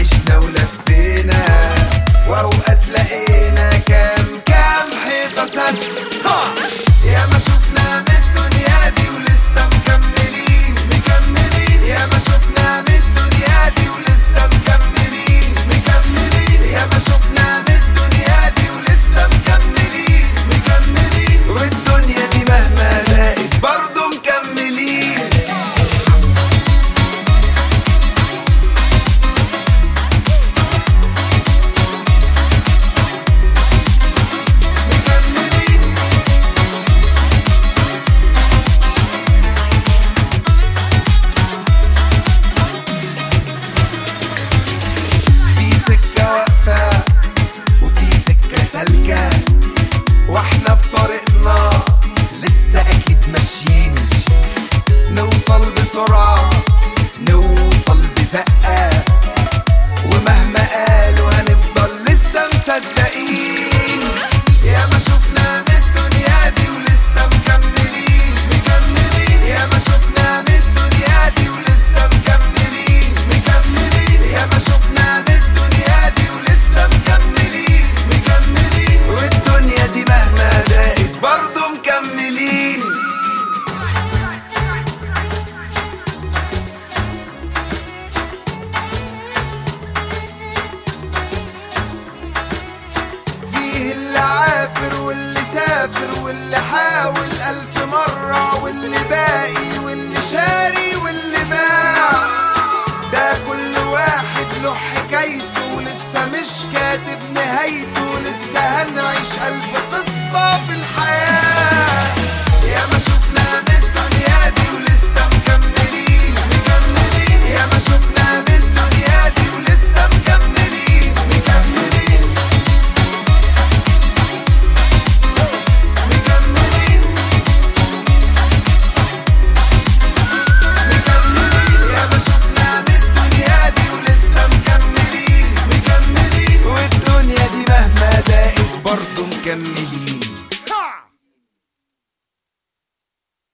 عشنا ولفينا واوقات لقينا كام كام حيطة سد ها! يا ما شفنا من الدنيا دي ولسه مكملين مكملين يا ما شفنا من الدنيا دي ولسه مكملين مكملين يا ما شفنا من الدنيا دي ولسه مكملين مكملين والدنيا دي مهما ضاقت برضه مكملين مكملين في سكة واقفة وفي سكة سالكة واحنا في طريقنا لسه اكيد ماشيين نوصل بسرعة نوصل بزقة ومهما قالوا هنفضل لسه مصدقين يا ما شفنا من الدنيا دي ولسه مكملين مكملين يا ما شفنا من الدنيا دي ولسه مكملين مكملين يا ما شفنا من الدنيا دي ولسه مكملين مكملين والدنيا دي مهما ضاقت برضه مكملين فيه اللي عافر واللي سافر واللي حاول ألف مرة واللي باقي